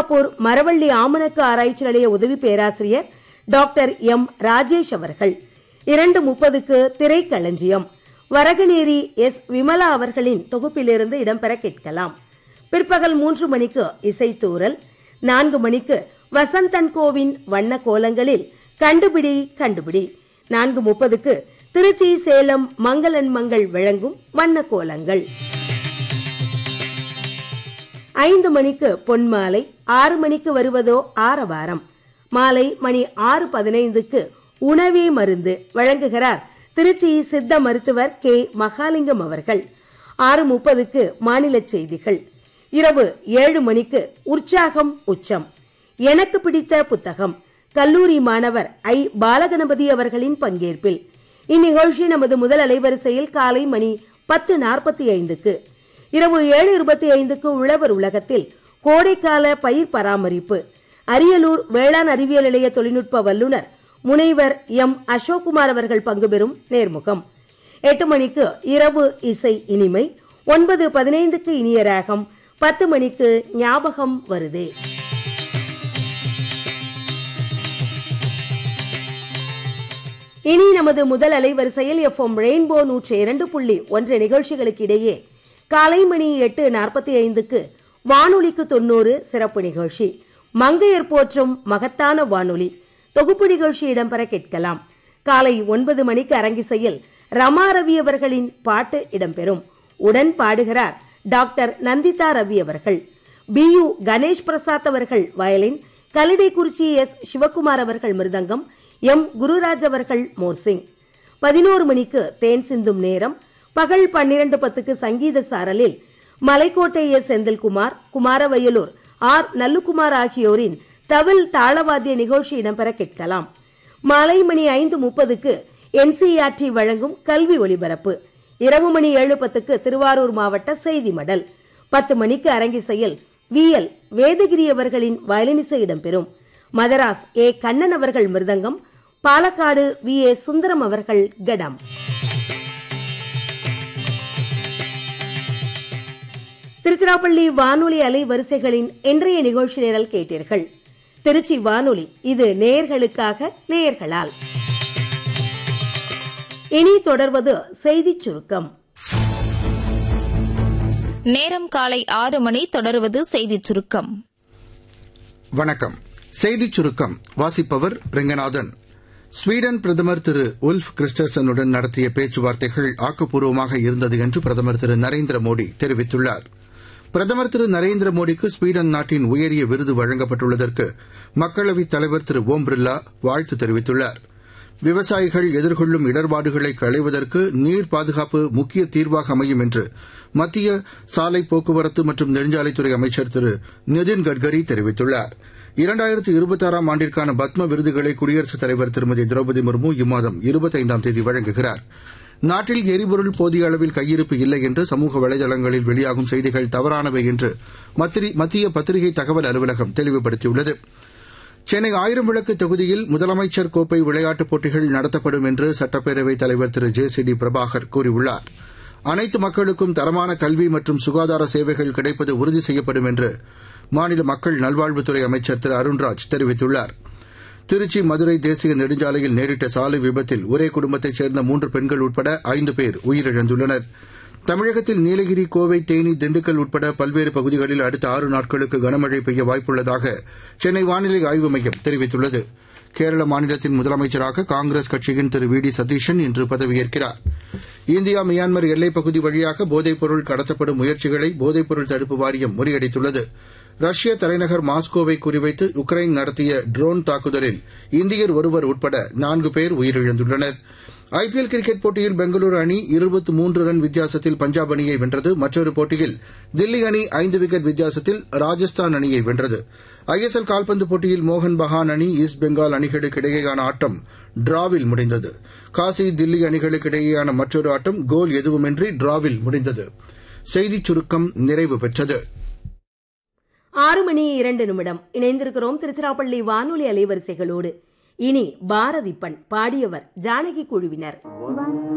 சிங்காப்பூர் மரவள்ளி ஆமணக்கு ஆராய்ச்சி நிலைய உதவி பேராசிரியர் டாக்டர் எம் ராஜேஷ் அவர்கள் இரண்டு முப்பதுக்கு திரைக்களஞ்சியம் வரகநேரி எஸ் விமலா அவர்களின் தொகுப்பிலிருந்து இடம்பெற கேட்கலாம் பிற்பகல் மூன்று மணிக்கு இசைத்தூரல் நான்கு மணிக்கு வசந்தன் கோவின் வண்ண கோலங்களில் கண்டுபிடி கண்டுபிடி நான்கு முப்பதுக்கு திருச்சி சேலம் மங்களன் மங்கள் வழங்கும் வண்ண கோலங்கள் ஐந்து மணிக்கு பொன்மாலை ஆறு மணிக்கு வருவதோ ஆரவாரம் மாலை மணி ஆறு பதினைந்துக்கு உணவே மருந்து வழங்குகிறார் திருச்சி சித்த மருத்துவர் கே மகாலிங்கம் அவர்கள் ஆறு முப்பதுக்கு மாநில செய்திகள் இரவு ஏழு மணிக்கு உற்சாகம் உச்சம் எனக்கு பிடித்த புத்தகம் கல்லூரி மாணவர் ஐ பாலகணபதி அவர்களின் பங்கேற்பில் இந்நிகழ்ச்சி நமது முதல் அலைவரிசையில் காலை மணி பத்து நாற்பத்தி ஐந்துக்கு இரவு ஏழு இருபத்தி ஐந்துக்கு உழவர் உலகத்தில் கோடைக்கால பயிர் பராமரிப்பு அரியலூர் வேளாண் அறிவியல் நிலைய தொழில்நுட்ப வல்லுநர் முனைவர் எம் அசோக்குமார் அவர்கள் பங்குபெறும் நேர்முகம் எட்டு மணிக்கு இரவு இசை இனிமை ஒன்பது பதினைந்துக்கு இனிய ராகம் பத்து மணிக்கு ஞாபகம் வருதே இனி நமது முதல் அலைவரிசையில் எஃப்எம் ரெயின்போ நூற்றி இரண்டு புள்ளி ஒன்று நிகழ்ச்சிகளுக்கு இடையே காலை மணி எட்டு நாற்பத்தி ஐந்துக்கு வானொலிக்கு தொண்ணூறு சிறப்பு நிகழ்ச்சி மங்கையர் போற்றும் மகத்தான வானொலி தொகுப்பு நிகழ்ச்சி இடம்பெற கேட்கலாம் காலை ஒன்பது மணிக்கு அரங்கிசையில் ரமா ரவி அவர்களின் பாட்டு இடம்பெறும் உடன் பாடுகிறார் டாக்டர் நந்திதா ரவி அவர்கள் பி யு கணேஷ் பிரசாத் அவர்கள் வயலின் கலிடைக்குறிச்சி எஸ் சிவகுமார் அவர்கள் மிருதங்கம் எம் குருராஜ் அவர்கள் மோர்சிங் பதினோரு மணிக்கு தேன் சிந்தும் நேரம் பகல் பன்னிரண்டு பத்துக்கு சங்கீத சாரலில் மலைக்கோட்டை எஸ் செந்தில்குமார் குமாரவயலூர் ஆர் நல்லுகுமார் ஆகியோரின் தவில் தாளவாத்திய நிகழ்ச்சி இடம்பெற கேட்கலாம் மாலை மணி ஐந்து முப்பதுக்கு என்சிஆர்டி வழங்கும் கல்வி ஒலிபரப்பு இரவு மணி ஏழு பத்துக்கு திருவாரூர் மாவட்ட செய்தி மடல் பத்து மணிக்கு அரங்கிசையில் விஎல் வேதகிரி அவர்களின் வயலினிசை இடம்பெறும் மதராஸ் ஏ கண்ணன் அவர்கள் மிருதங்கம் பாலக்காடு வி ஏ சுந்தரம் அவர்கள் கடம் திருச்சிராப்பள்ளி வானொலி அலை வரிசைகளின் இன்றைய நிகழ்ச்சி நிரல் கேட்டீர்கள் திருச்சி வானொலி இது நேயர்களுக்காக நேயர்களால் இனி தொடர்வது செய்திச் சுருக்கம் நேரம் காலை ஆறு மணி தொடருவது செய்திச் சுருக்கம் வணக்கம் செய்திச் சுருக்கம் வாசிப்பவர் ரெங்கநாதன் ஸ்வீடன் பிரதமர் திரு உல்ஃப் கிறிஸ்டர்சனுடன் நடத்திய பேச்சுவார்த்தைகள் ஆக்கப்பூர்வமாக இருந்தது என்று பிரதமர் திரு நரேந்திர மோடி தெரிவித்துள்ளார் பிரதமர் திரு நரேந்திர மோடிக்கு ஸ்வீடன் நாட்டின் உயரிய விருது வழங்கப்பட்டுள்ளதற்கு மக்களவைத் தலைவர் திரு ஓம் பிர்லா வாழ்த்து தெரிவித்துள்ளார் விவசாயிகள் எதிர்கொள்ளும் இடர்பாடுகளை களைவதற்கு நீர் பாதுகாப்பு முக்கிய தீர்வாக அமையும் என்று மத்திய சாலை போக்குவரத்து மற்றும் நெடுஞ்சாலைத்துறை அமைச்சர் திரு நிதின் கட்கரி தெரிவித்துள்ளார் இரண்டாயிரத்து இருபத்தாறாம் ஆண்டிற்கான பத்ம விருதுகளை குடியரசுத் தலைவர் திருமதி திரௌபதி முர்மு இம்மாதம் இருபத்தைந்தாம் தேதி வழங்குகிறார் நாட்டில் எரிபொருள் போதிய அளவில் கையிருப்பு இல்லை என்று சமூக வலைதளங்களில் வெளியாகும் செய்திகள் தவறானவை என்று மத்திய பத்திரிகை தகவல் அலுவலகம் தெளிவுபடுத்தியுள்ளது சென்னை ஆயிரம் விளக்கு தொகுதியில் முதலமைச்சர் கோப்பை விளையாட்டுப் போட்டிகள் நடத்தப்படும் என்று சட்டப்பேரவைத் தலைவர் திரு ஜே சி டி பிரபாகர் கூறியுள்ளார் அனைத்து மக்களுக்கும் தரமான கல்வி மற்றும் சுகாதார சேவைகள் கிடைப்பது உறுதி செய்யப்படும் என்று மாநில மக்கள் நல்வாழ்வுத்துறை அமைச்சர் திரு அருண்ராஜ் தெரிவித்துள்ளார் திருச்சி மதுரை தேசிய நெடுஞ்சாலையில் நேரிட்ட சாலை விபத்தில் ஒரே குடும்பத்தைச் சேர்ந்த மூன்று பெண்கள் உட்பட ஐந்து பேர் உயிரிழந்துள்ளனா் தமிழகத்தில் நீலகிரி கோவை தேனி திண்டுக்கல் உட்பட பல்வேறு பகுதிகளில் அடுத்த ஆறு நாட்களுக்கு கனமழை பெய்ய வாய்ப்புள்ளதாக சென்னை வானிலை ஆய்வு மையம் தெரிவித்துள்ளது கேரள மாநிலத்தின் முதலமைச்சராக காங்கிரஸ் கட்சியின் திரு வி டி சதீஷன் இன்று பதவியேற்கிறார் இந்தியா மியான்மர் எல்லைப் பகுதி வழியாக போதைப்பொருள் கடத்தப்படும் முயற்சிகளை போதைப்பொருள் தடுப்பு வாரியம் முறியடித்துள்ளது ரஷ்ய தலைநகர் மாஸ்கோவை குறிவைத்து உக்ரைன் நடத்திய ட்ரோன் தாக்குதலில் இந்தியர் ஒருவர் உட்பட நான்கு பேர் உயிரிழந்துள்ளனா் ஐபிஎல் கிரிக்கெட் போட்டியில் பெங்களூரு அணி இருபத்தி மூன்று ரன் வித்தியாசத்தில் பஞ்சாப் அணியை வென்றது மற்றொரு போட்டியில் தில்லி அணி ஐந்து விக்கெட் வித்தியாசத்தில் ராஜஸ்தான் அணியை வென்றது ஐஎஸ்எல் கால்பந்து போட்டியில் மோகன் பகான் அணி ஈஸ்ட் பெங்கால் அணிகளுக்கு இடையேயான ஆட்டம் டிராவில் முடிந்தது காசி தில்லி அணிகளுக்கு இடையேயான மற்றொரு ஆட்டம் கோல் எதுவுமின்றி டிராவில் முடிந்தது செய்திச் சுருக்கம் நிறைவு பெற்றது ஆறு மணி இரண்டு நிமிடம் இணைந்திருக்கிறோம் திருச்சிராப்பள்ளி வானொலி அலைவரிசைகளோடு இனி பாரதி பண் பாடியவர் ஜானகி குழுவினர்